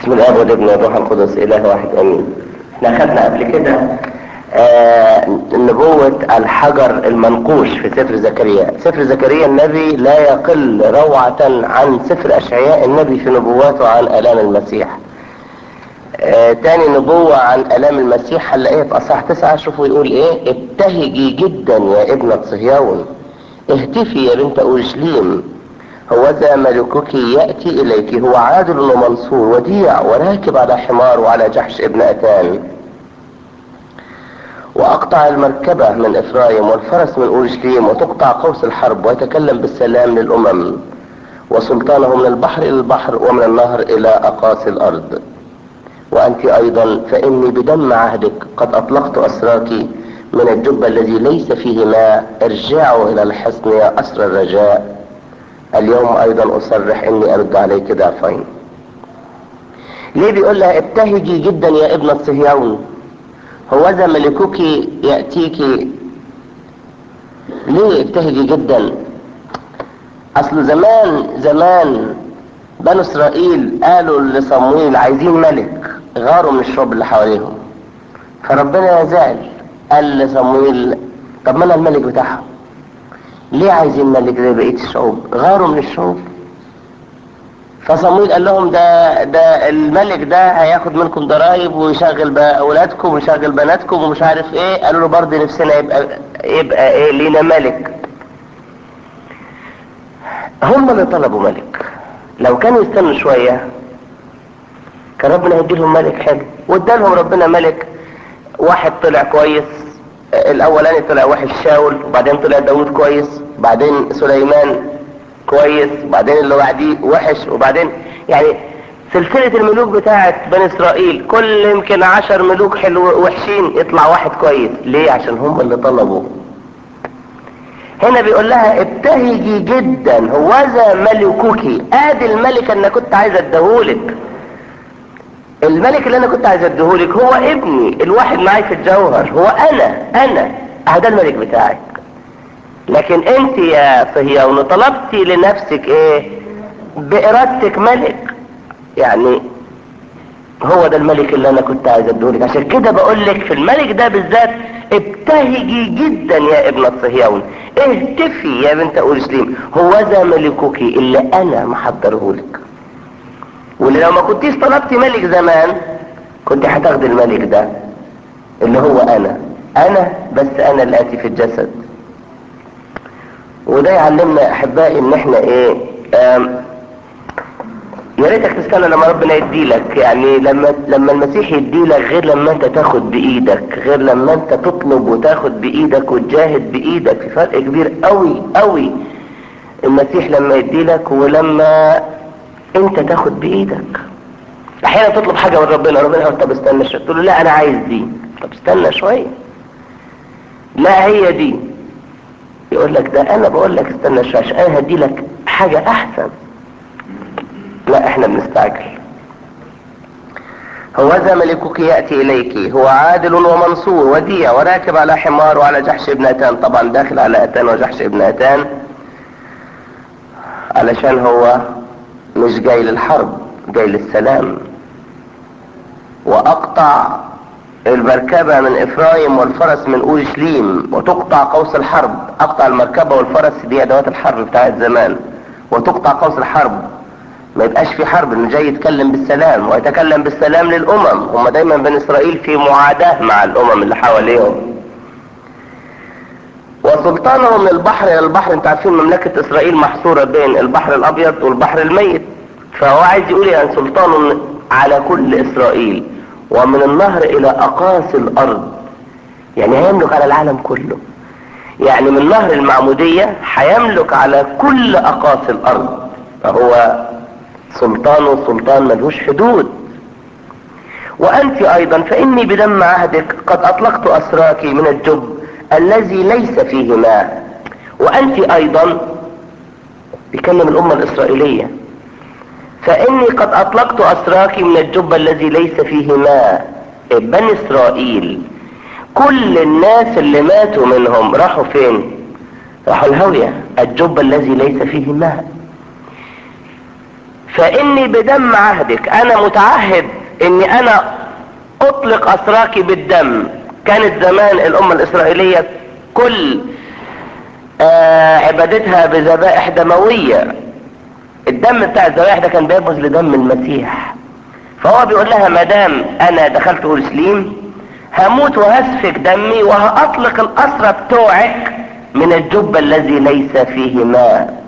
بسم الله والابن والروح القدس اله واحد امين احنا خدنا قبل كده آه نبوة الحجر المنقوش في سفر زكريا سفر زكريا النبي لا يقل روعة عن سفر اشعياء النبي في نبواته عن الام المسيح آه تاني نبوة عن الام المسيح هنلاقيها في اصحاح تسعة شوفوا يقول ايه ابتهجي جدا يا ابنة صهيون اهتفي يا بنت اورشليم هوذا ملكك يأتي إليك هو عادل ومنصور وديع وراكب على حمار وعلى جحش ابن أتان وأقطع المركبة من إفرايم والفرس من أورشليم وتقطع قوس الحرب ويتكلم بالسلام للأمم وسلطانه من البحر إلى البحر ومن النهر إلى أقاصي الأرض وأنت أيضا فإني بدم عهدك قد أطلقت أسراك من الجب الذي ليس فيه ماء ارجعوا إلى الحصن يا أسر الرجاء اليوم ايضا اصرح اني ارد عليك ضعفين ليه بيقول لها ابتهجي جدا يا ابنة صهيون هوذا ملكك يأتيك ليه ابتهجي جدا اصل زمان زمان بنو اسرائيل قالوا لصمويل عايزين ملك غاروا من الشعوب اللي حواليهم فربنا زعل قال لصمويل طب ما انا الملك بتاعهم ليه عايزين ملك زي بقيه الشعوب غاروا من الشعوب فصمويل قال لهم ده ده الملك ده هياخد منكم ضرائب ويشغل بقى اولادكم ويشغل بناتكم ومش عارف ايه قالوا له برضه نفسنا يبقى يبقى ايه لينا ملك هم اللي طلبوا ملك لو كانوا يستنوا شويه كان ربنا يديلهم ملك حلو وادالهم ربنا ملك واحد طلع كويس الاولاني طلع وحش شاول وبعدين طلع داود كويس بعدين سليمان كويس وبعدين اللي بعديه وحش وبعدين يعني سلسلة الملوك بتاعت بني اسرائيل كل يمكن عشر ملوك حلو وحشين يطلع واحد كويس ليه عشان هم اللي طلبوا هنا بيقول لها ابتهجي جدا هوذا ملكك ادي الملك اللي كنت عايز اديهولك الملك اللي انا كنت عايز اديهولك هو ابني الواحد معي في الجوهر هو انا انا هذا الملك بتاعك لكن انت يا صهيون طلبتي لنفسك ايه بارادتك ملك يعني هو ده الملك اللي انا كنت عايز اديهولك عشان كده بقول لك في الملك ده بالذات ابتهجي جدا يا ابنة صهيون اهتفي يا بنت اورشليم هو ذا ملكك اللي انا محضرهولك واللي لو ما كنتيش طلبتي ملك زمان كنت هتاخدي الملك ده اللي هو انا انا بس انا اللي اتي في الجسد وده يعلمنا احبائي ان احنا ايه يا ريتك تستنى لما ربنا يديلك يعني لما لما المسيح يديلك غير لما انت تاخد بايدك غير لما انت تطلب وتاخد بايدك وتجاهد بايدك في فرق كبير قوي قوي المسيح لما يديلك ولما انت تاخد بايدك احيانا تطلب حاجه من ربنا ربنا يقول طب استنى شويه تقول له لا انا عايز دي طب استنى شويه لا هي دي يقول لك ده انا بقول لك استنى شويه عشان انا هدي لك حاجه احسن لا احنا بنستعجل هوذا ملكك ياتي اليك هو عادل ومنصور وديع وراكب على حمار وعلى جحش ابن اتان طبعا داخل على اتان وجحش ابن اتان علشان هو مش جاي للحرب جاي للسلام واقطع المركبة من افرايم والفرس من اورشليم وتقطع قوس الحرب اقطع المركبة والفرس دي ادوات الحرب بتاعت زمان وتقطع قوس الحرب ما يبقاش في حرب انه جاي يتكلم بالسلام ويتكلم بالسلام للامم هم دايما بني اسرائيل في معاداة مع الامم اللي حواليهم وسلطانه من البحر الى البحر انت عارفين مملكة اسرائيل محصورة بين البحر الابيض والبحر الميت فهو عايز يقول يعني سلطانه على كل اسرائيل ومن النهر الى اقاصي الارض يعني هيملك على العالم كله يعني من نهر المعمودية هيملك على كل اقاصي الارض فهو سلطانه سلطان ملهوش حدود وانت ايضا فاني بدم عهدك قد اطلقت اسراك من الجب الذي ليس فيه ماء وانت ايضا بيكلم الامة الاسرائيلية فاني قد اطلقت اسراك من الجب الذي ليس فيه ماء بني اسرائيل كل الناس اللي ماتوا منهم راحوا فين راحوا الهوية الجب الذي ليس فيه ماء فاني بدم عهدك انا متعهد اني انا اطلق اسراك بالدم كانت زمان الامة الاسرائيلية كل آه عبادتها بذبائح دموية الدم بتاع الذبائح ده كان بيرمز لدم المسيح فهو بيقول لها ما دام انا دخلت اورشليم هموت وهسفك دمي وهاطلق الاسرى بتوعك من الجب الذي ليس فيه ماء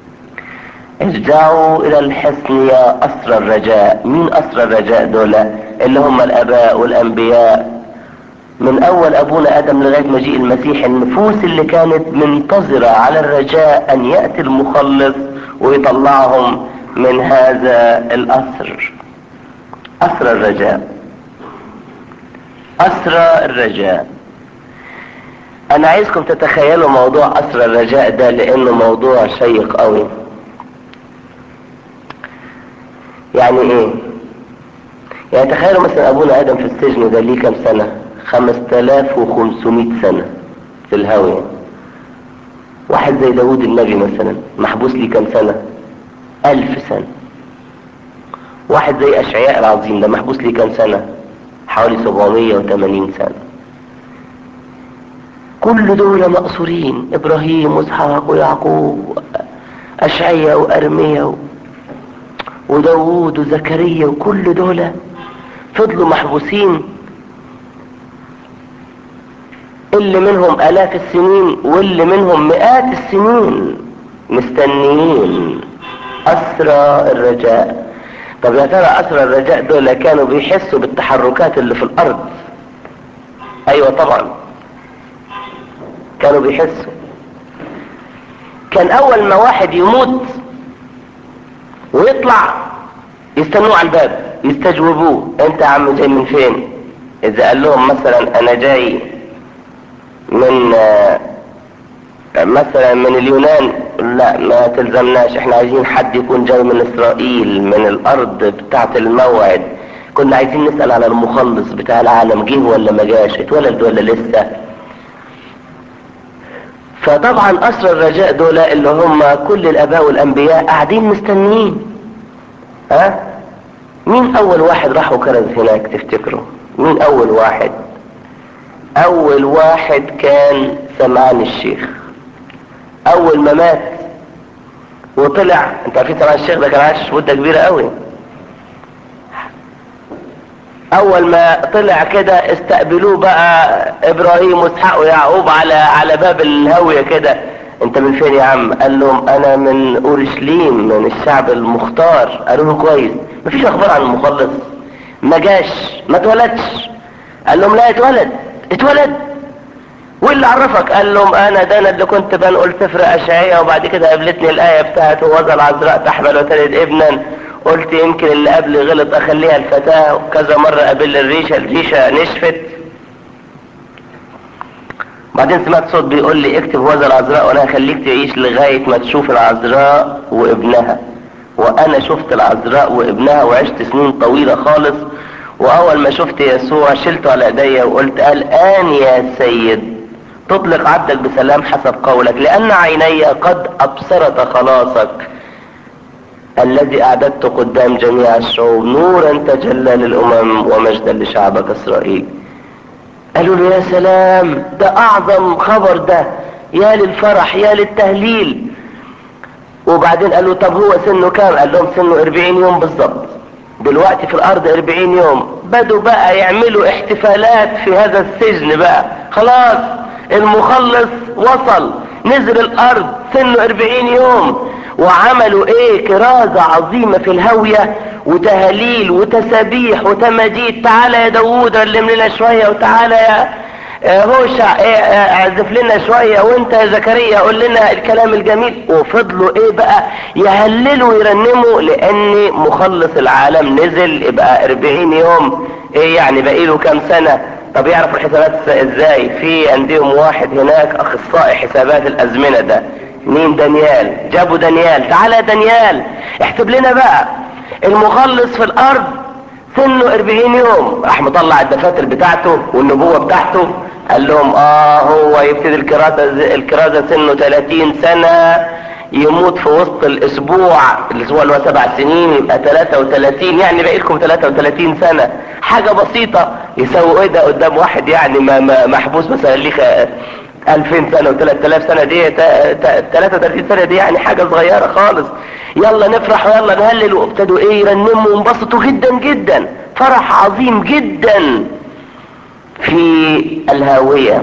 ارجعوا الى الحصن يا اسرى الرجاء مين اسرى الرجاء دول اللي هم الاباء والانبياء من اول ابونا ادم لغاية مجيء المسيح النفوس اللي كانت منتظرة على الرجاء ان يأتي المخلص ويطلعهم من هذا الاسر اسرى الرجاء اسرى الرجاء انا عايزكم تتخيلوا موضوع اسرى الرجاء ده لانه موضوع شيق قوي يعني ايه يعني تخيلوا مثلا ابونا ادم في السجن ده ليه كام سنة خمس تلاف وخمسمائة سنة في الهاوية واحد زي داود النبي مثلا محبوس ليه كام سنة الف سنة واحد زي اشعياء العظيم ده محبوس ليه كام سنة حوالي 780 سنة كل دول مقصورين ابراهيم واسحاق ويعقوب اشعياء وارميا وداوود وزكريا وكل دول فضلوا محبوسين اللي منهم الاف السنين واللي منهم مئات السنين مستنيين اسرى الرجاء طب يا ترى اسرى الرجاء دول كانوا بيحسوا بالتحركات اللي في الارض ايوه طبعا كانوا بيحسوا كان اول ما واحد يموت ويطلع يستنوه على الباب يستجوبوه انت يا عم جاي من فين اذا قال لهم مثلا انا جاي من مثلا من اليونان لا ما تلزمناش احنا عايزين حد يكون جاي من اسرائيل من الارض بتاعة الموعد كنا عايزين نسأل على المخلص بتاع العالم جه ولا ما جاش اتولد ولا لسه فطبعا اسرى الرجاء دول اللي هم كل الاباء والانبياء قاعدين مستنيين ها مين اول واحد راح وكرز هناك تفتكروا مين اول واحد اول واحد كان سمعان الشيخ اول ما مات وطلع انت عارفين سمعان الشيخ ده كان عايش مده كبيره قوي اول ما طلع كده استقبلوه بقى ابراهيم واسحاق ويعقوب على على باب الهويه كده انت من فين يا عم قال لهم انا من اورشليم من الشعب المختار قالوا له كويس مفيش اخبار عن المخلص ما جاش ما اتولدش قال لهم لا اتولد اتولد واللي عرفك قال لهم انا ده انا اللي كنت بنقول سفر اشعياء وبعد كده قابلتني الايه بتاعت وذا العذراء تحمل وتلد ابنا قلت يمكن اللي قبل غلط اخليها الفتاة وكذا مرة قابل الريشة الريشة نشفت بعدين سمعت صوت بيقول لي اكتب وذا العذراء وانا هخليك تعيش لغاية ما تشوف العذراء وابنها وانا شفت العذراء وابنها وعشت سنين طويلة خالص واول ما شفت يسوع شلته على ايديا وقلت الان يا سيد تطلق عبدك بسلام حسب قولك لان عيني قد ابصرت خلاصك الذي اعددت قدام جميع الشعوب نورا تجلى للامم ومجدا لشعبك اسرائيل قالوا له يا سلام ده اعظم خبر ده يا للفرح يا للتهليل وبعدين قالوا طب هو سنه كام قال لهم سنه 40 يوم بالظبط دلوقتي في الارض 40 يوم بدوا بقى يعملوا احتفالات في هذا السجن بقى خلاص المخلص وصل نزل الارض سنه 40 يوم وعملوا ايه كرازة عظيمة في الهوية وتهليل وتسابيح وتماجيد تعالى يا داوود علم لنا شوية وتعالى يا هوشع اعزف لنا شوية وانت يا زكريا قول لنا الكلام الجميل وفضلوا ايه بقى يهللوا ويرنموا لان مخلص العالم نزل يبقى 40 يوم ايه يعني باقي له كام سنة طب يعرفوا الحسابات ازاي في عندهم واحد هناك اخصائي حسابات الازمنة ده مين دانيال جابوا دانيال تعالى يا دانيال احسب لنا بقى المخلص في الارض سنه 40 يوم راح مطلع الدفاتر بتاعته والنبوة بتاعته قال لهم اه هو يبتدي الكرازة الكرازة سنه 30 سنة يموت في وسط الاسبوع الاسبوع اللي هو سبع سنين يبقى 33 يعني باقي لكم 33 سنة حاجة بسيطة يسوي ايه ده قدام واحد يعني ما ما محبوس مثلا ليه 2000 سنة و3000 سنة دي 33 سنة دي يعني حاجة صغيرة خالص يلا نفرح ويلا نهلل وابتدوا ايه يرنموا وانبسطوا جدا جدا فرح عظيم جدا في الهاوية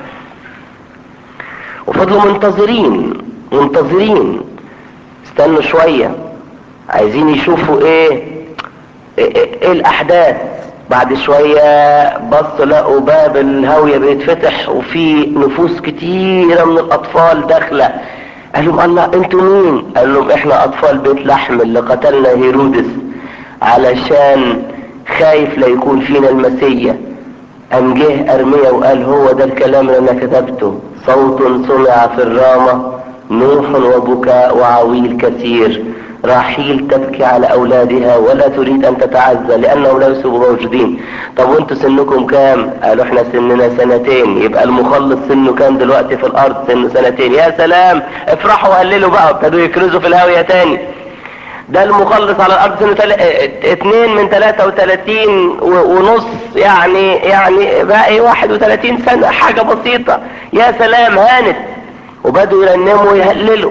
وفضلوا منتظرين منتظرين استنوا شوية عايزين يشوفوا ايه ايه, إيه الاحداث بعد شوية بصوا لقوا باب الهاوية بيتفتح وفي نفوس كتيرة من الاطفال داخلة قال لهم الله انتوا مين قال لهم احنا اطفال بيت لحم اللي قتلنا هيرودس علشان خايف لا يكون فينا المسيح قام جه ارميا وقال هو ده الكلام اللي انا كتبته صوت سمع في الرامة نوح وبكاء وعويل كثير راحيل تبكي على اولادها ولا تريد ان تتعزى لانهم ليسوا موجودين طب وانتوا سنكم كام قالوا احنا سننا سنتين يبقى المخلص سنه كام دلوقتي في الارض سنه سنتين يا سلام افرحوا وهللوا بقى ابتدوا يكرزوا في الهاوية تاني ده المخلص على الارض سنه تل... اتنين من تلاتة وتلاتين ونص يعني يعني باقي واحد وتلاتين سنة حاجة بسيطة يا سلام هانت وبدوا يرنموا ويهللوا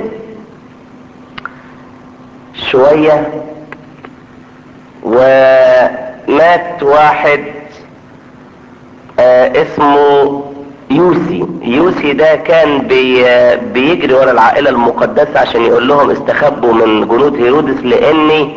شوية ومات واحد آه اسمه يوسي يوسي ده كان بي بيجري ورا العائلة المقدسة عشان يقول لهم استخبوا من جنود هيرودس لان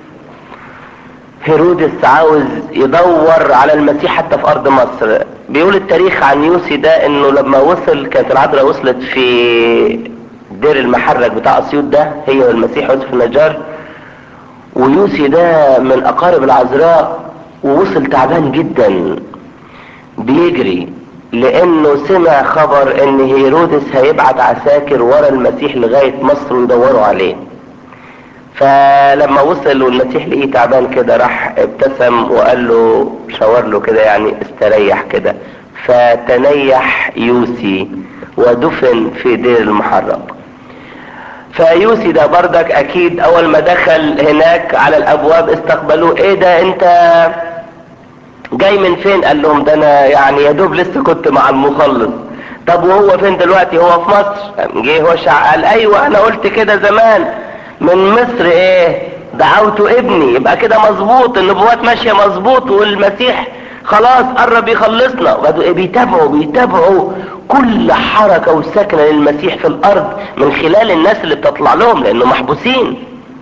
هيرودس عاوز يدور على المسيح حتى في ارض مصر بيقول التاريخ عن يوسي ده انه لما وصل كانت العذراء وصلت في دير المحرك بتاع اسيوط ده هي والمسيح يوسف النجار ويوسي ده من اقارب العذراء ووصل تعبان جدا بيجري لانه سمع خبر ان هيرودس هيبعت عساكر ورا المسيح لغاية مصر ويدوروا عليه فلما وصل والمسيح لقيه تعبان كده راح ابتسم وقال له شاور له كده يعني استريح كده فتنيح يوسي ودفن في دير المحرق فيوسي ده بردك اكيد اول ما دخل هناك على الابواب استقبلوه ايه ده انت جاي من فين قال لهم ده انا يعني يا دوب لسه كنت مع المخلص طب وهو فين دلوقتي هو في مصر جه هوشع قال ايوه انا قلت كده زمان من مصر ايه دعوت ابني يبقى كده مظبوط النبوات ماشيه مظبوط والمسيح خلاص قرب يخلصنا وبدوا ايه بيتابعوا بيتابعوا كل حركه وسكنه للمسيح في الارض من خلال الناس اللي بتطلع لهم لانه محبوسين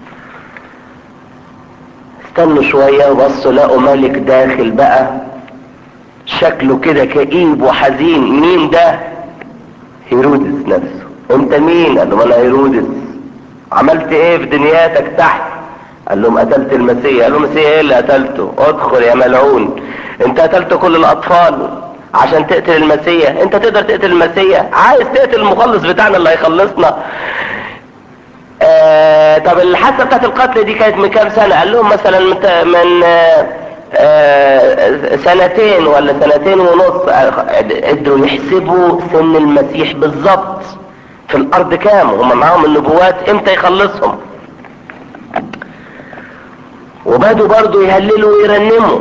استنوا شوية وبصوا لقوا ملك داخل بقى شكله كده كئيب وحزين مين ده هيرودس نفسه انت مين قال لهم انا هيرودس عملت ايه في دنياتك تحت قال لهم قتلت المسيح قال لهم المسيح ايه اللي قتلته ادخل يا ملعون انت قتلت كل الاطفال عشان تقتل المسيح انت تقدر تقتل المسيح عايز تقتل المخلص بتاعنا اللي هيخلصنا آه طب الحادثه بتاعت القتل دي كانت من كام سنه قال لهم مثلا من, من آه آه سنتين ولا سنتين ونص قدروا يحسبوا سن المسيح بالظبط في الارض كام هم معاهم النبوات امتى يخلصهم وبدوا برضو يهللوا ويرنموا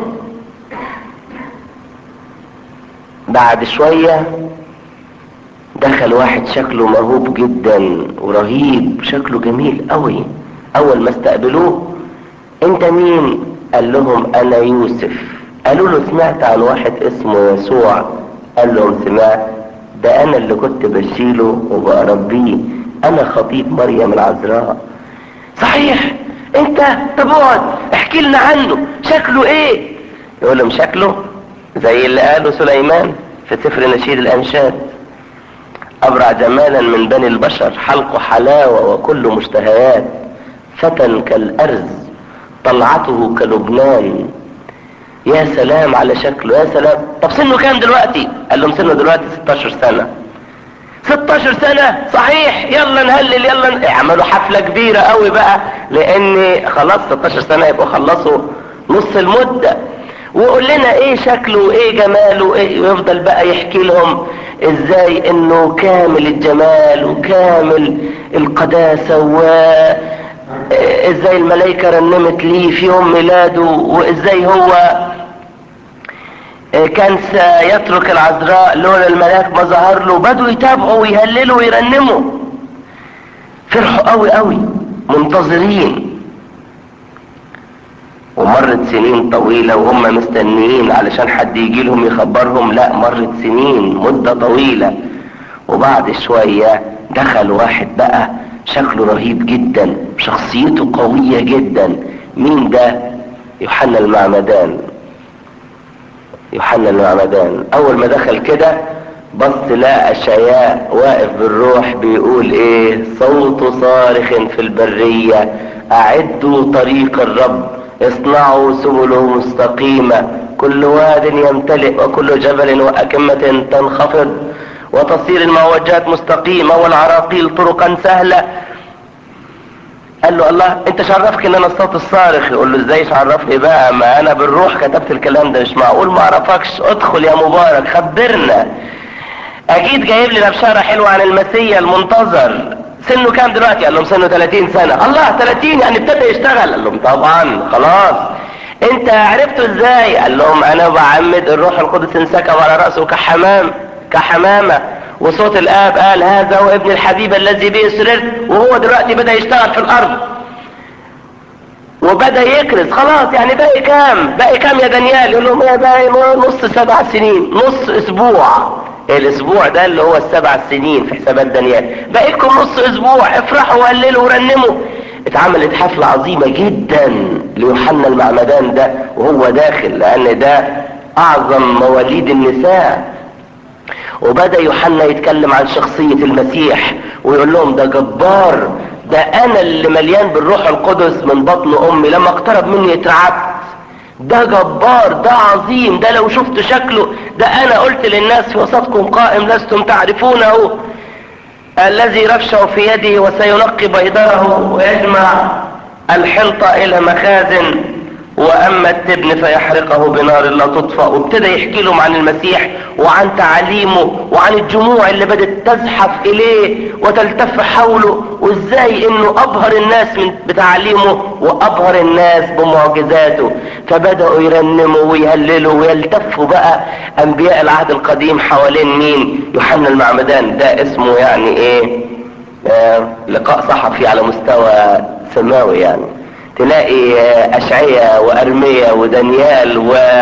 بعد شويه دخل واحد شكله موهوب جدا ورهيب شكله جميل قوي اول ما استقبلوه انت مين قال لهم انا يوسف قالوا له سمعت عن واحد اسمه يسوع قال لهم سمعت ده انا اللي كنت بشيله وبربيه انا خطيب مريم العذراء صحيح انت طب اقعد احكي لنا عنه شكله ايه يقول لهم شكله زي اللي قاله سليمان في سفر نشيد الانشاد أبرع جمالا من بني البشر حلقه حلاوة وكل مشتهيات فتى كالأرز طلعته كلبنان يا سلام على شكله يا سلام طب سنه كام دلوقتي قال لهم سنه دلوقتي 16 سنة 16 سنة صحيح يلا نهلل يلا اعملوا حفلة كبيرة قوي بقى لان خلاص 16 سنة يبقوا خلصوا نص المدة ويقول لنا ايه شكله وايه جماله وايه ويفضل بقى يحكي لهم ازاي انه كامل الجمال وكامل القداسة و ازاي الملائكة رنمت ليه في يوم ميلاده وازاي هو كان سيترك العذراء لولا الملاك ما ظهر له بدوا يتابعوا ويهللوا ويرنموا فرحوا قوي قوي منتظرين ومرت سنين طويلة وهم مستنيين علشان حد يجي لهم يخبرهم لا مرت سنين مدة طويلة وبعد شوية دخل واحد بقى شكله رهيب جدا شخصيته قوية جدا مين ده يوحنا المعمدان يوحنا المعمدان اول ما دخل كده بص لقى اشعياء واقف بالروح بيقول ايه صوت صارخ في البرية اعدوا طريق الرب اصنعوا سبله مستقيمة كل واد يمتلئ وكل جبل وأكمة تنخفض وتصير المعوجات مستقيمة والعراقيل طرقا سهلة قال له الله انت شرفك ان انا الصوت الصارخ يقول له ازاي شرفني بقى ما انا بالروح كتبت الكلام ده مش معقول ما اعرفكش ادخل يا مبارك خبرنا اكيد جايب لنا بشارة حلوة عن المسيا المنتظر سنه كام دلوقتي قال لهم سنه 30 سنة الله 30 يعني ابتدى يشتغل قال لهم طبعا خلاص انت عرفته ازاي قال لهم انا بعمد الروح القدس انسكب على رأسه كحمام كحمامة وصوت الاب قال هذا هو ابن الحبيب الذي به سررت وهو دلوقتي بدأ يشتغل في الارض وبدأ يكرز خلاص يعني باقي كام باقي كام يا دانيال يقول لهم يا باقي نص سبع سنين نص اسبوع الاسبوع ده اللي هو السبع سنين في حسابات دانيال باقي لكم نص اسبوع افرحوا وهللوا ورنموا اتعملت حفلة عظيمة جدا ليوحنا المعمدان ده وهو داخل لان ده اعظم مواليد النساء وبدأ يوحنا يتكلم عن شخصية المسيح ويقول لهم ده جبار ده انا اللي مليان بالروح القدس من بطن امي لما اقترب مني اترعبت ده جبار ده عظيم ده لو شفت شكله ده انا قلت للناس في وسطكم قائم لستم تعرفونه الذي رفشه في يده وسينقي بيضره ويجمع الحنطة الى مخازن واما التبن فيحرقه بنار لا تطفأ وابتدى يحكي لهم عن المسيح وعن تعاليمه وعن الجموع اللي بدت تزحف اليه وتلتف حوله وازاي انه ابهر الناس من بتعاليمه وابهر الناس بمعجزاته فبدأوا يرنموا ويهللوا ويلتفوا بقى انبياء العهد القديم حوالين مين يوحنا المعمدان ده اسمه يعني ايه آه لقاء صحفي على مستوى سماوي يعني تلاقي اشعياء وارميا ودانيال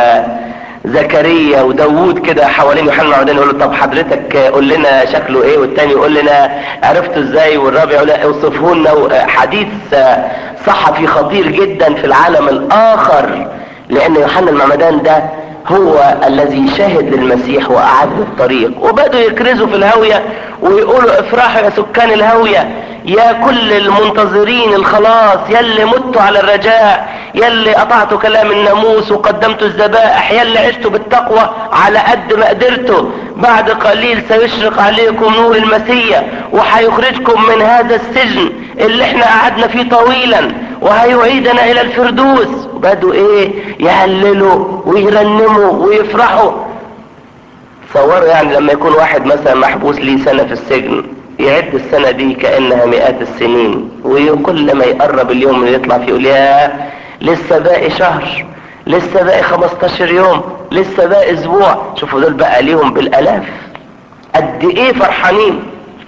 وزكريا وداوود كده حوالين يوحنا المعمدان يقول له طب حضرتك قول لنا شكله ايه والتاني يقول لنا عرفته ازاي والرابع يقول لنا اوصفه لنا حديث صحفي خطير جدا في العالم الاخر لان يوحنا المعمدان ده هو الذي شهد للمسيح واعد الطريق وبدوا يكرزوا في الهاوية ويقولوا افرحوا يا سكان الهاوية يا كل المنتظرين الخلاص يلي متوا على الرجاء يلي قطعتوا كلام الناموس وقدمتوا الذبائح يلي عشتوا بالتقوى على قد ما قدرتوا بعد قليل سيشرق عليكم نور المسيح وهيخرجكم من هذا السجن اللي احنا قعدنا فيه طويلا وهيعيدنا الى الفردوس بدوا ايه يهللوا ويرنموا ويفرحوا تصوروا يعني لما يكون واحد مثلا محبوس ليه سنة في السجن يعد السنة دي كأنها مئات السنين وكل ما يقرب اليوم اللي يطلع فيه يقول يا لسه باقي شهر لسه باقي 15 يوم لسه باقي اسبوع شوفوا دول بقى ليهم بالالاف قد ايه فرحانين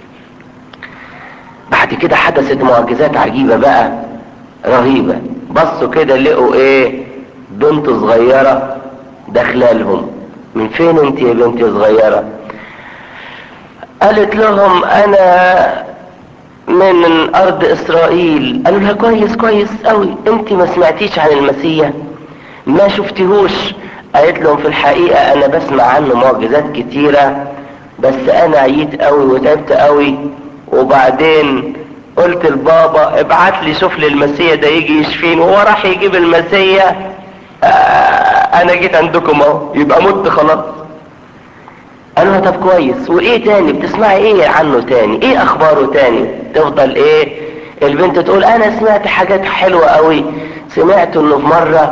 بعد كده حدثت معجزات عجيبة بقى رهيبة بصوا كده لقوا ايه بنت صغيرة داخله لهم من فين انت يا بنتي صغيرة قالت لهم انا من ارض اسرائيل قالوا لها كويس كويس قوي انت ما سمعتيش عن المسيح ما شفتهوش قالت لهم في الحقيقة انا بسمع عنه معجزات كتيرة بس انا عييت قوي وتعبت قوي وبعدين قلت لبابا ابعت لي شوف لي المسيح ده يجي يشفيني وهو راح يجيب المسيح آه انا جيت عندكم اهو يبقى مت خلاص قالوا طب كويس وايه تاني بتسمعي ايه عنه تاني ايه اخباره تاني تفضل ايه البنت تقول انا سمعت حاجات حلوة قوي سمعت انه في مرة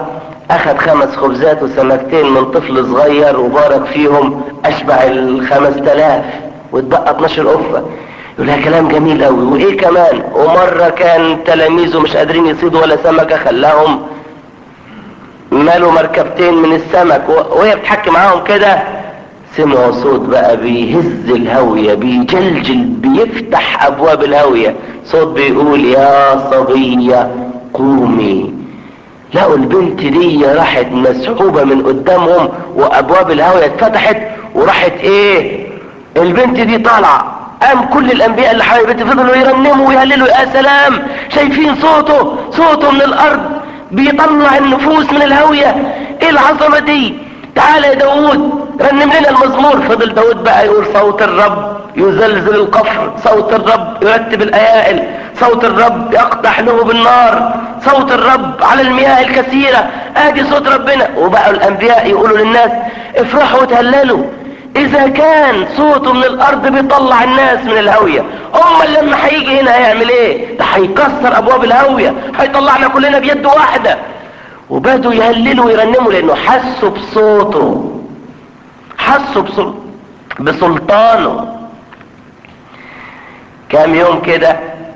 اخذ خمس خبزات وسمكتين من طفل صغير وبارك فيهم اشبع الخمس تلاف واتبقى 12 قفة يقول لها كلام جميل قوي وايه كمان ومرة كان تلاميذه مش قادرين يصيدوا ولا سمكة خلاهم مالوا مركبتين من السمك وهي بتحكي معاهم كده سمعوا صوت بقى بيهز الهوية بيجلجل بيفتح ابواب الهوية صوت بيقول يا صبية قومي لقوا البنت دي راحت مسحوبة من قدامهم وابواب الهوية اتفتحت وراحت ايه البنت دي طالعة قام كل الانبياء اللي حوالي البنت فضلوا يرنموا ويهللوا يا سلام شايفين صوته صوته من الارض بيطلع النفوس من الهوية ايه العظمة دي تعالى يا داود رنم لنا المزمور فضل داود بقى يقول صوت الرب يزلزل القفر صوت الرب يرتب الايائل صوت الرب يقدح له بالنار صوت الرب على المياه الكثيرة ادي صوت ربنا وبقوا الانبياء يقولوا للناس افرحوا وتهللوا اذا كان صوته من الارض بيطلع الناس من الهوية امال لما هيجي هنا هيعمل ايه ده هيكسر ابواب الهوية هيطلعنا كلنا بيد واحدة وبدوا يهللوا ويرنموا لانه حسوا بصوته حسوا بسل... بسلطانه كام يوم كده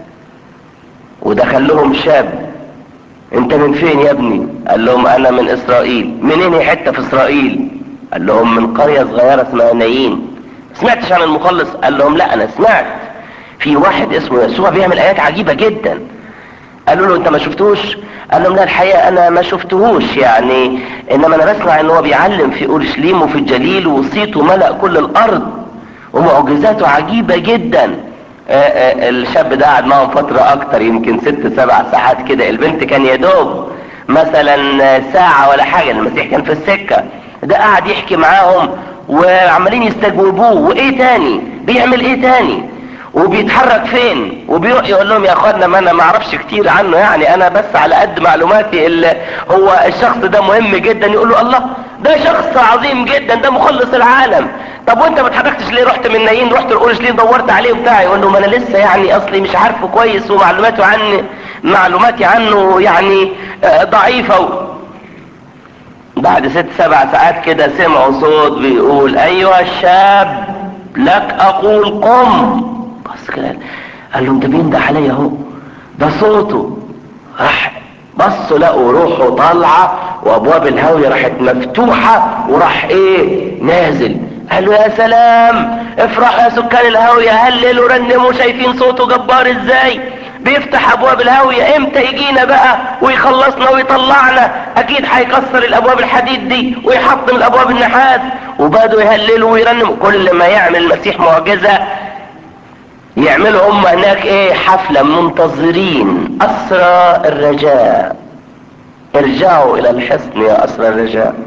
ودخل لهم شاب انت من فين يا ابني قال لهم انا من اسرائيل منين هي حته في اسرائيل قال لهم من قريه صغيره اسمها نايين سمعتش عن المخلص قال لهم لا انا سمعت في واحد اسمه يسوع بيعمل ايات عجيبه جدا قالوا له انت ما شفتوش قال لهم لا الحقيقه انا ما شفتهوش يعني انما انا بسمع ان هو بيعلم في اورشليم وفي الجليل وصيته ملأ كل الارض ومعجزاته عجيبه جدا آآ آآ الشاب ده قعد معهم فترة اكتر يمكن ست سبع ساعات كده البنت كان يدوب مثلا ساعة ولا حاجة المسيح كان في السكة ده قعد يحكي معاهم وعمالين يستجوبوه وايه تاني بيعمل ايه تاني وبيتحرك فين وبيروح يقول لهم يا اخوانا ما انا ما اعرفش كتير عنه يعني انا بس على قد معلوماتي اللي هو الشخص ده مهم جدا يقول له الله ده شخص عظيم جدا ده مخلص العالم طب وانت ما اتحركتش ليه رحت من نايين رحت القرش ليه دورت عليه وبتاع يقول له ما انا لسه يعني اصلي مش عارفه كويس ومعلوماته عني معلوماتي عنه يعني ضعيفه بعد ست سبع ساعات كده سمعوا صوت بيقول ايها الشاب لك اقول قم بص كده قال لهم ده مين ده عليا اهو ده صوته راح بصوا لقوا روحه طالعه وابواب الهاويه راحت مفتوحه وراح ايه نازل قالوا يا سلام افرحوا يا سكان الهاويه هللوا رنموا شايفين صوته جبار ازاي بيفتح ابواب الهاوية امتى يجينا بقى ويخلصنا ويطلعنا اكيد هيكسر الابواب الحديد دي ويحطم الابواب النحاس وبدوا يهللوا ويرنموا كل ما يعمل المسيح معجزة يعملوا هم هناك ايه حفلة منتظرين اسرى الرجاء ارجعوا الى الحصن يا اسرى الرجاء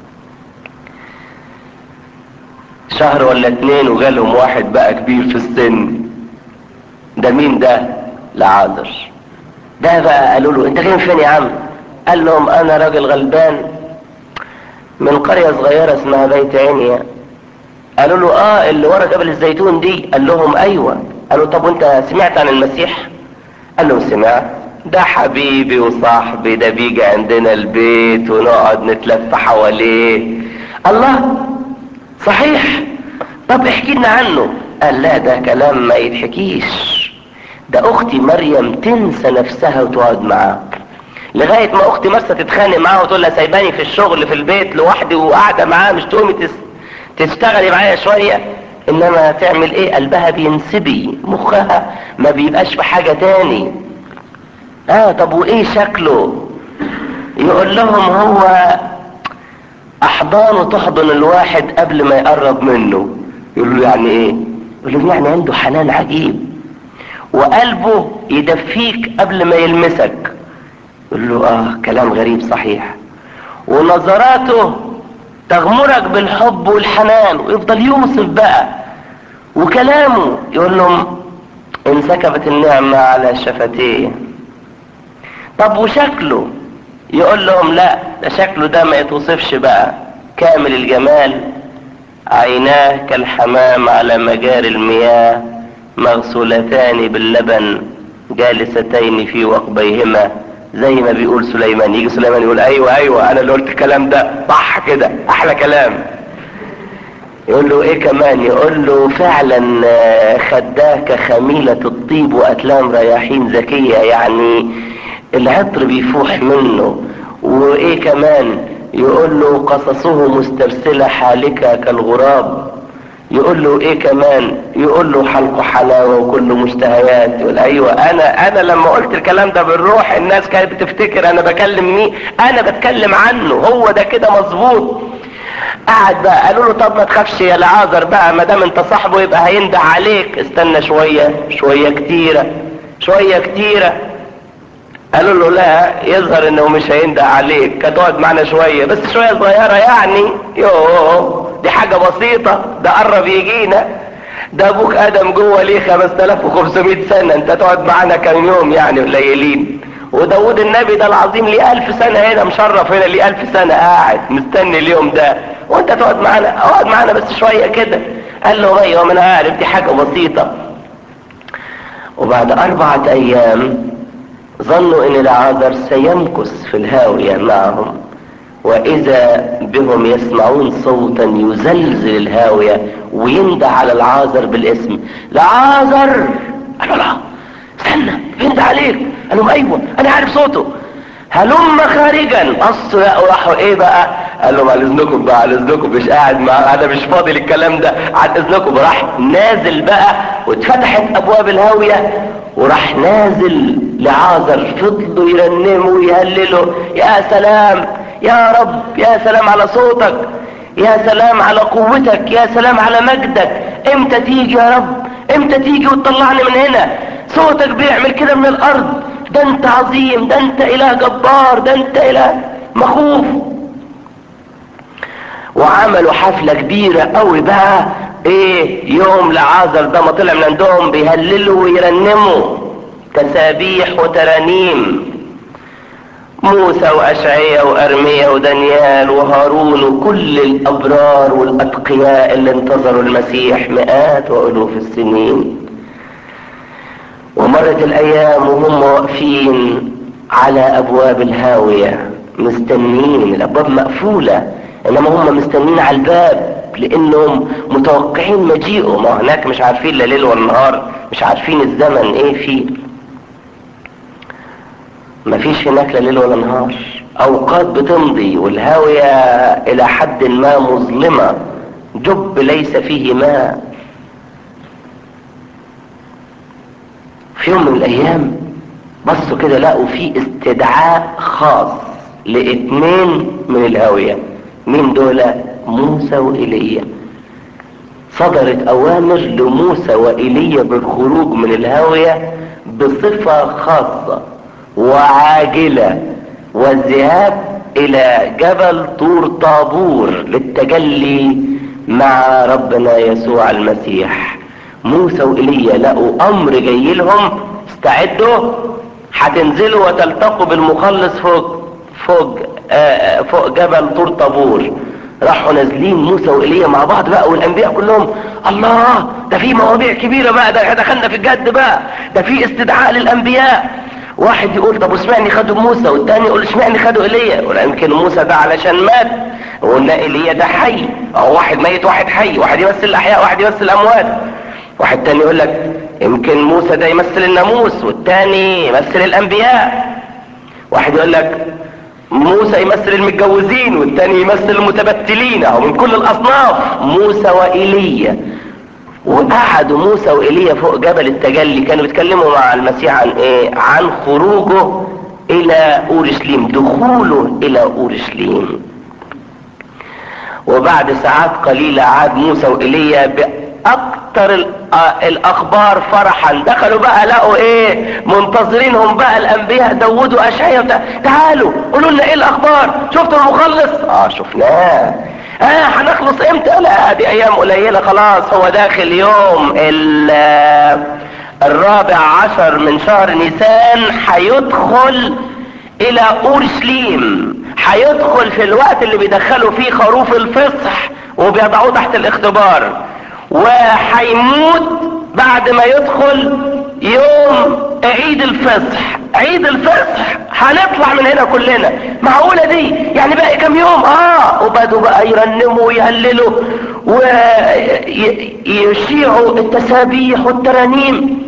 شهر ولا اتنين وجالهم واحد بقى كبير في السن ده مين ده لعازر ده بقى قالوا له انت جاي فين يا عم قال لهم انا راجل غلبان من قرية صغيرة اسمها بيت عينيا قالوا له اه اللي ورا جبل الزيتون دي قال لهم ايوه قالوا طب وانت سمعت عن المسيح قال لهم سمعت ده حبيبي وصاحبي ده بيجي عندنا البيت ونقعد نتلف حواليه الله صحيح طب احكي لنا عنه قال لا ده كلام ما يتحكيش ده اختي مريم تنسى نفسها وتقعد معاه لغاية ما اختي مرسى تتخانق معاه وتقول لها سايباني في الشغل في البيت لوحدي وقاعدة معاه مش تقومي تس... تشتغلي معايا شوية انما تعمل ايه قلبها بينسبي مخها ما بيبقاش في حاجة تاني اه طب وايه شكله يقول لهم هو احضانه تحضن الواحد قبل ما يقرب منه يقول له يعني ايه يقول له يعني عنده حنان عجيب وقلبه يدفيك قبل ما يلمسك يقول له اه كلام غريب صحيح ونظراته تغمرك بالحب والحنان ويفضل يوصف بقى وكلامه يقول لهم انسكبت النعمة على شفتيه طب وشكله يقول لهم لا ده شكله ده ما يتوصفش بقى كامل الجمال عيناه كالحمام على مجاري المياه مغسولتان باللبن جالستين في وقبيهما زي ما بيقول سليمان يجي سليمان يقول ايوه ايوه انا اللي قلت الكلام ده صح كده احلى كلام يقول له ايه كمان يقول له فعلا آه، خداك خميلة الطيب واتلام رياحين زكية يعني العطر بيفوح منه وايه كمان يقول له قصصه مسترسلة حالكة كالغراب يقول له ايه كمان يقول له حلق حلاوه وكله مشتهيات يقول ايوه انا انا لما قلت الكلام ده بالروح الناس كانت بتفتكر انا بكلم مين انا بتكلم عنه هو ده كده مظبوط قعد بقى قالوا له طب ما تخافش يا لعازر بقى ما دام انت صاحبه يبقى هينده عليك استنى شويه شويه كتيره شويه كتيره قالوا له لا يظهر انه مش هينده عليك هتقعد معنا شويه بس شويه صغيره يعني يوه دي حاجه بسيطه ده قرب يجينا ده ابوك ادم جوه ليه 5500 سنه انت تقعد معانا كام يوم يعني قليلين وداود النبي ده العظيم ليه ألف سنة هنا مشرف هنا ليه ألف سنة قاعد مستني اليوم ده وانت تقعد معانا اقعد معانا بس شوية كده قال له ايوه ما انا عارف دي حاجة بسيطة وبعد أربعة أيام ظنوا ان العازر سيمكث في الهاوية معهم واذا بهم يسمعون صوتا يزلزل الهاوية ويندى على العازر بالاسم العازر قالوا لا استنى يندى عليك قال لهم ايوه انا عارف صوته هلم خارجا اصل راحوا ايه بقى قال لهم على اذنكم بقى على اذنكم مش قاعد مع انا مش فاضي للكلام ده على اذنكم راح نازل بقى واتفتحت ابواب الهاويه وراح نازل لعازر فضلوا يرنموا ويهللوا يا سلام يا رب يا سلام على صوتك يا سلام على قوتك يا سلام على مجدك امتى تيجي يا رب امتى تيجي وتطلعني من هنا صوتك بيعمل كده من الارض ده انت عظيم ده انت اله جبار ده انت اله مخوف وعملوا حفلة كبيرة قوي بقى ايه يوم لعازر ده ما طلع من عندهم بيهللوا ويرنموا تسابيح وترانيم موسى واشعيا وارميا ودانيال وهارون وكل الابرار والاتقياء اللي انتظروا المسيح مئات والوف السنين ومرت الايام وهم واقفين على ابواب الهاوية مستنين الابواب مقفولة انما هم مستنين على الباب لانهم متوقعين مجيئه ما هناك مش عارفين لا ليل ولا نهار مش عارفين الزمن ايه فيه مفيش هناك لا ليل ولا نهار اوقات بتمضي والهاوية الى حد ما مظلمة جب ليس فيه ماء في يوم من الايام بصوا كده لقوا في استدعاء خاص لاتنين من الهاوية مين دول موسى وإيليا صدرت اوامر لموسى وإيليا بالخروج من الهاوية بصفة خاصة وعاجلة والذهاب الى جبل طور طابور للتجلي مع ربنا يسوع المسيح موسى وإيليا لقوا امر جاي لهم استعدوا هتنزلوا وتلتقوا بالمخلص فوق فوق آه فوق جبل طور طابور راحوا نازلين موسى وإيليا مع بعض بقى والانبياء كلهم الله ده في مواضيع كبيرة بقى ده دخلنا في الجد بقى ده في استدعاء للانبياء واحد يقول طب واسمعني خدوا موسى والتاني يقول اشمعني خدوا ايليا ولا يمكن موسى ده علشان مات وقلنا ايليا ده حي او واحد ميت واحد حي واحد يمثل الاحياء واحد يمثل الاموات واحد تاني يقول لك يمكن موسى ده يمثل الناموس والتاني يمثل الانبياء واحد يقول لك موسى يمثل المتجوزين والتاني يمثل المتبتلين او من كل الاصناف موسى وايليا وقعدوا موسى وإيليا فوق جبل التجلي كانوا بيتكلموا مع المسيح عن ايه عن خروجه الى اورشليم دخوله الى اورشليم وبعد ساعات قليلة عاد موسى وإيليا بأكتر الأخبار فرحا دخلوا بقى لقوا إيه منتظرينهم بقى الأنبياء داوود وأشعيا تعالوا قولوا لنا إيه الأخبار شفتوا المخلص؟ آه شفناه اه هنخلص امتى لا دي ايام قليلة خلاص هو داخل يوم الرابع عشر من شهر نيسان هيدخل الى اورشليم هيدخل في الوقت اللي بيدخلوا فيه خروف الفصح وبيضعوه تحت الاختبار وهيموت بعد ما يدخل يوم عيد الفصح عيد الفصح هنطلع من هنا كلنا معقولة دي يعني بقى كم يوم اه وبدوا بقى يرنموا ويهللوا ويشيعوا التسابيح والترانيم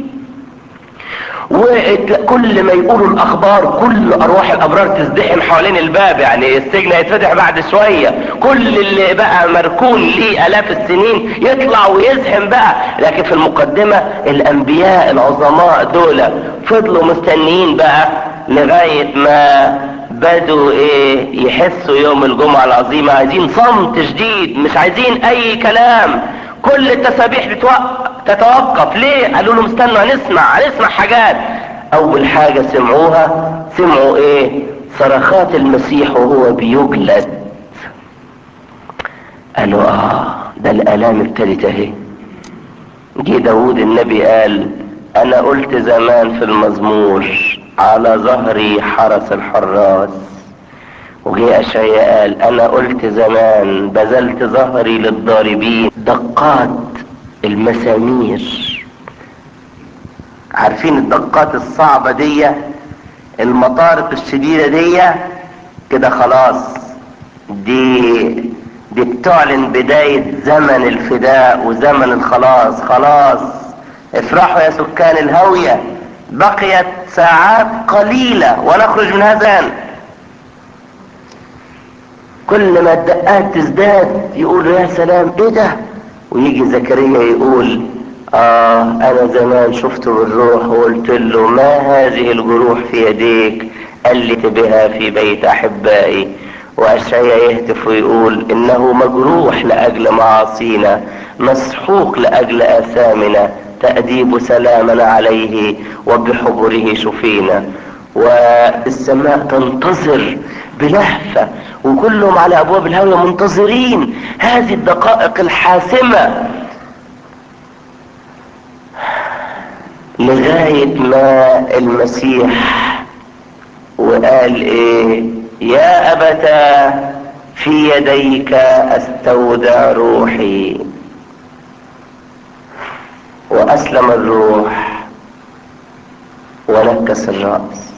وكل ما يقولوا الاخبار كل ارواح الابرار تزدحم حوالين الباب يعني السجن هيتفتح بعد شوية كل اللي بقى مركون ليه الاف السنين يطلع ويزحم بقى لكن في المقدمة الانبياء العظماء دول فضلوا مستنيين بقى لغاية ما بدوا ايه يحسوا يوم الجمعة العظيمة عايزين صمت شديد مش عايزين اي كلام كل التسابيح تتوقف ليه قالوا لهم استنوا هنسمع هنسمع حاجات اول حاجة سمعوها سمعوا ايه صرخات المسيح وهو بيجلد قالوا اه ده الالام ابتدت اهي جه داود النبي قال انا قلت زمان في المزمور على ظهري حرس الحراس وجه اشعيا قال انا قلت زمان بذلت ظهري للضاربين دقات المسامير عارفين الدقات الصعبة دي المطارق الشديدة دي كده خلاص دي دي بتعلن بداية زمن الفداء وزمن الخلاص خلاص افرحوا يا سكان الهوية بقيت ساعات قليلة ونخرج من هذا كل ما الدقات تزداد يقولوا يا سلام ايه ده ويجي زكريا يقول اه انا زمان شفته بالروح وقلت له ما هذه الجروح في يديك قلت بها في بيت احبائي واشعيا يهتف ويقول انه مجروح لاجل معاصينا مسحوق لاجل اثامنا تأديب سلامنا عليه وبحبره شفينا والسماء تنتظر بلهفة وكلهم على ابواب الهوية منتظرين هذه الدقائق الحاسمة لغاية ما المسيح وقال ايه يا ابتا في يديك استودع روحي واسلم الروح ونكس الرأس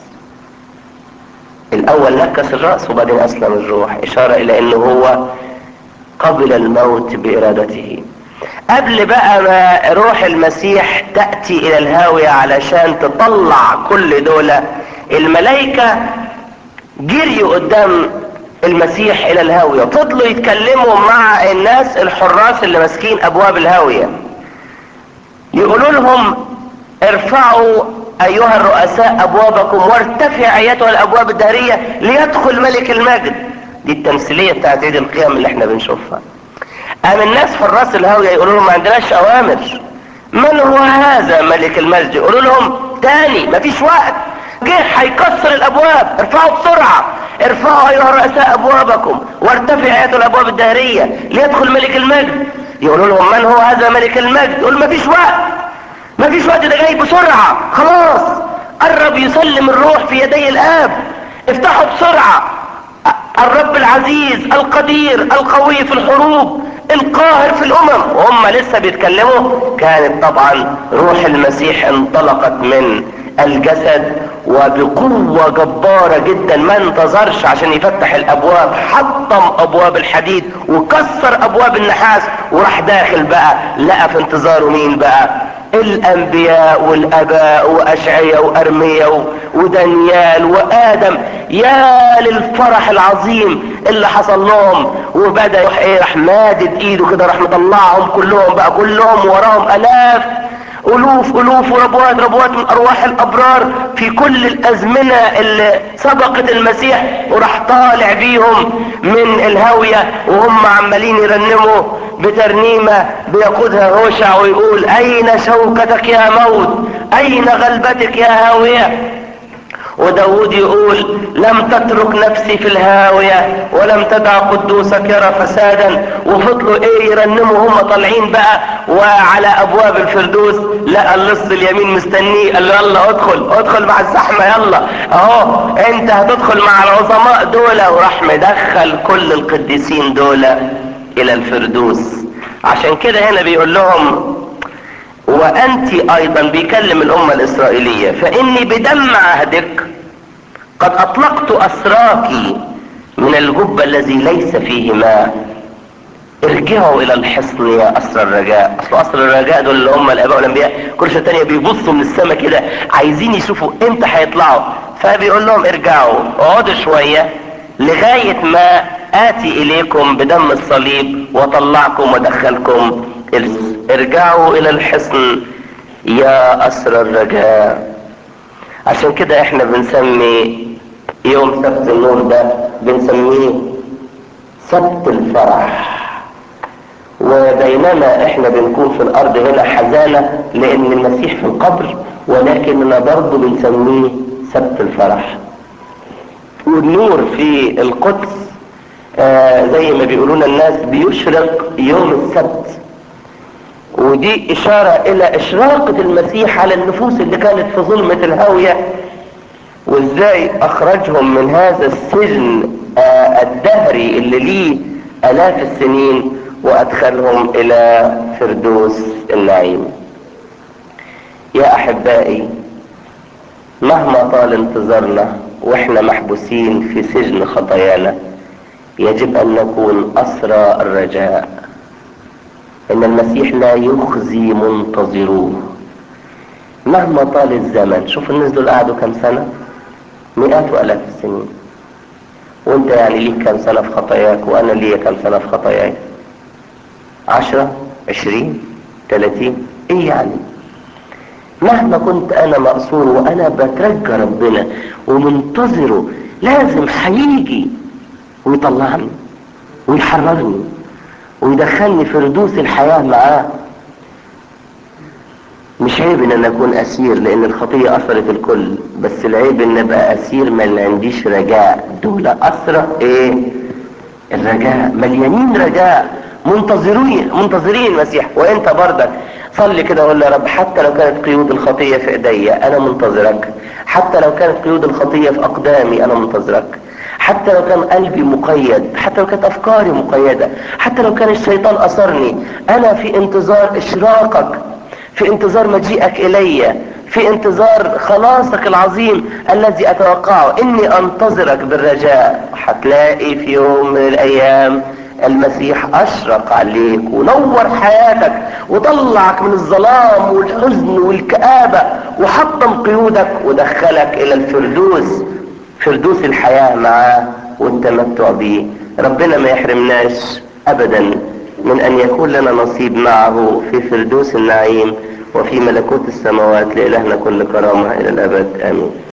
الاول نكس الرأس وبعدين اسلم الروح اشارة الى انه هو قبل الموت بارادته قبل بقى ما روح المسيح تأتي الى الهاوية علشان تطلع كل دولة الملائكة جريوا قدام المسيح الى الهاوية فضلوا يتكلموا مع الناس الحراس اللي ماسكين ابواب الهاوية يقولوا لهم ارفعوا ايها الرؤساء ابوابكم وارتفع ايتها الابواب الدهرية ليدخل ملك المجد دي التمثيلية بتاعت عيد القيام اللي احنا بنشوفها قام الناس حراس الهاوية يقولوا لهم ما عندناش اوامر من هو هذا ملك المجد يقولوا لهم تاني مفيش وقت جه هيكسر الابواب ارفعوا بسرعة ارفعوا ايها الرؤساء ابوابكم وارتفع ايتها الابواب الدهرية ليدخل ملك المجد يقولوا لهم من هو هذا ملك المجد يقول مفيش وقت مفيش وقت ده جاي بسرعة خلاص قرب يسلم الروح في يدي الاب افتحوا بسرعة الرب العزيز القدير القوي في الحروب القاهر في الامم وهم لسه بيتكلموا كانت طبعا روح المسيح انطلقت من الجسد وبقوة جبارة جدا ما انتظرش عشان يفتح الابواب حطم ابواب الحديد وكسر ابواب النحاس وراح داخل بقى لقى في انتظاره مين بقى الانبياء والاباء واشعيا وارميا ودانيال وادم يا للفرح العظيم اللي حصل لهم وبدا يروح ايه راح مادد ايده كده راح مطلعهم كلهم بقى كلهم وراهم الاف الوف الوف وربوات ربوات من ارواح الابرار في كل الازمنة اللي سبقت المسيح وراح طالع بيهم من الهاوية وهم عمالين يرنموا بترنيمة بيقودها هوشع ويقول اين شوكتك يا موت اين غلبتك يا هاوية وداود يقول لم تترك نفسي في الهاوية ولم تدع قدوسك يرى فسادا وفضلوا ايه يرنموا هم طالعين بقى وعلى ابواب الفردوس لقى اللص اليمين مستنيه قال له يلا ادخل ادخل مع الزحمة يلا اهو انت هتدخل مع العظماء دول وراح مدخل كل القديسين دول الى الفردوس عشان كده هنا بيقول لهم وانت ايضا بيكلم الامة الاسرائيلية فاني بدم عهدك قد اطلقت اسراك من الجب الذي ليس فيه ماء ارجعوا الى الحصن يا اسر الرجاء اصل اسر الرجاء دول اللي هم الاباء والانبياء كل شويه تانية بيبصوا من السماء كده عايزين يشوفوا امتى هيطلعوا فبيقول لهم ارجعوا اقعدوا شويه لغايه ما اتي اليكم بدم الصليب واطلعكم وادخلكم ارجعوا الى الحصن يا اسر الرجاء عشان كده احنا بنسمي يوم سبت النور ده بنسميه سبت الفرح وبينما احنا بنكون في الارض هنا حزانة لان المسيح في القبر ولكننا برضه بنسميه سبت الفرح والنور في القدس آه زي ما بيقولون الناس بيشرق يوم السبت ودي اشارة الى اشراقة المسيح على النفوس اللي كانت في ظلمة الهاوية وازاي اخرجهم من هذا السجن آه الدهري اللي ليه الاف السنين وادخلهم الى فردوس النعيم يا احبائي مهما طال انتظارنا واحنا محبوسين في سجن خطايانا يجب ان نكون اسرى الرجاء ان المسيح لا يخزي منتظروه مهما طال الزمن شوف الناس دول قعدوا كم سنة مئات والاف السنين وانت يعني ليك كم سنة في خطاياك وانا ليا كم سنة في خطاياي عشرة عشرين تلاتين ايه يعني مهما كنت انا مقصور وانا بترجى ربنا ومنتظره لازم هيجي ويطلعني ويحررني ويدخلني في ردوس الحياة معاه مش عيب ان انا اكون اسير لان الخطية اثرت الكل بس العيب ان ابقى اسير ما عنديش رجاء دول اسرى ايه الرجاء مليانين رجاء منتظرين منتظرين المسيح وانت برضك صلي كده وقول يا رب حتى لو كانت قيود الخطية في ايديا انا منتظرك حتى لو كانت قيود الخطية في اقدامي انا منتظرك حتى لو كان قلبي مقيد حتى لو كانت افكاري مقيدة حتى لو كان الشيطان اثرني انا في انتظار اشراقك في انتظار مجيئك الي في انتظار خلاصك العظيم الذي اتوقعه اني انتظرك بالرجاء هتلاقي في يوم من الايام المسيح اشرق عليك ونور حياتك وطلعك من الظلام والحزن والكآبة وحطم قيودك ودخلك الى الفردوس فردوس الحياة معاه والتمتع به ربنا ما يحرمناش ابدا من ان يكون لنا نصيب معه في فردوس النعيم وفي ملكوت السماوات لإلهنا كل كرامة الى الابد امين